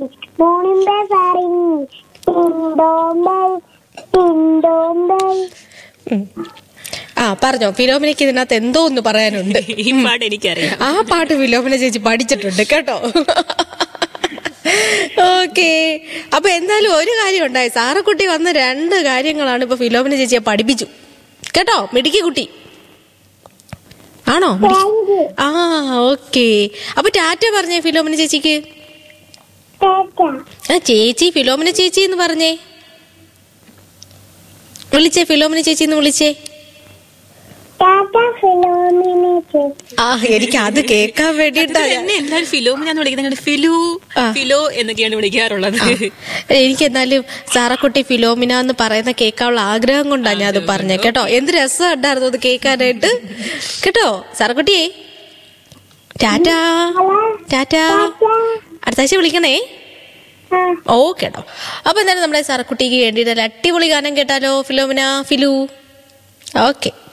Morning bells are ringing. Ding dong bell, ding dong bell. ആ പറഞ്ഞോ ഫിലോമിനയ്ക്ക് ഇതിനകത്ത് എന്തോ ഒന്ന് പറയാനുണ്ട് ഈ പാട്ട് എനിക്കറിയാം ആ പാട്ട് ഫിലോമിന ചേച്ചി പഠിച്ചിട്ടുണ്ട് കേട്ടോ ഓക്കെ അപ്പൊ എന്തായാലും ഒരു കാര്യം ഉണ്ടായി സാറക്കുട്ടി വന്ന രണ്ട് കാര്യങ്ങളാണ് ഇപ്പൊ ഫിലോമിന ചേച്ചിയെ പഠിപ്പിച്ചു കേട്ടോ മിടുക്കി കുട്ടി ആണോ മിടുക്കി? Thank you. ആ ഓക്കെ അപ്പൊ ടാറ്റ പറഞ്ഞേ ഫിലോമിന ചേച്ചിക്ക് Tata. ആ ചേച്ചി ഫിലോമിന ചേച്ചി എന്ന് പറഞ്ഞേ വിളിച്ചേ ഫിലോമിന ചേച്ചി എന്ന് വിളിച്ചേ Tata Philomena ചേച്ചി. ആ എനിക്ക് അത് കേൾക്കാൻ വേണ്ടിയിട്ടാ ഞാൻ- എന്നെ എല്ലാവരും ഫിലോമിനാന്ന് വിളിക്കുന്നത് ഫിലു ആ. ഫിലോ എന്നൊക്കെയാണ് വിളിക്കാറുള്ളത് എനിക്ക് എന്നാലും സാറക്കുട്ടി ഫിലോമിന എന്ന് പറയുന്ന കേൾക്കാനുള്ള ആഗ്രഹം കൊണ്ടാണ് ഞാൻ അത് പറഞ്ഞത് കേട്ടോ എന്ത് രസമുണ്ടായിരുന്നു അത് കേൾക്കാനായിട്ട് കേട്ടോ സാറക്കുട്ടിയെ ടാറ്റാ Hello. ടാറ്റാ Tata. അടുത്ത ആഴ്ച വിളിക്കണേ ആ. ഓ കേട്ടോ അപ്പൊ എന്തായാലും നമ്മുടെ സാറക്കുട്ടിക്ക് വേണ്ടിയിട്ട് ഒരു അടിപൊളി ഗാനം കേട്ടാലോ ഫിലോമിന ഫിലു ഓക്കെ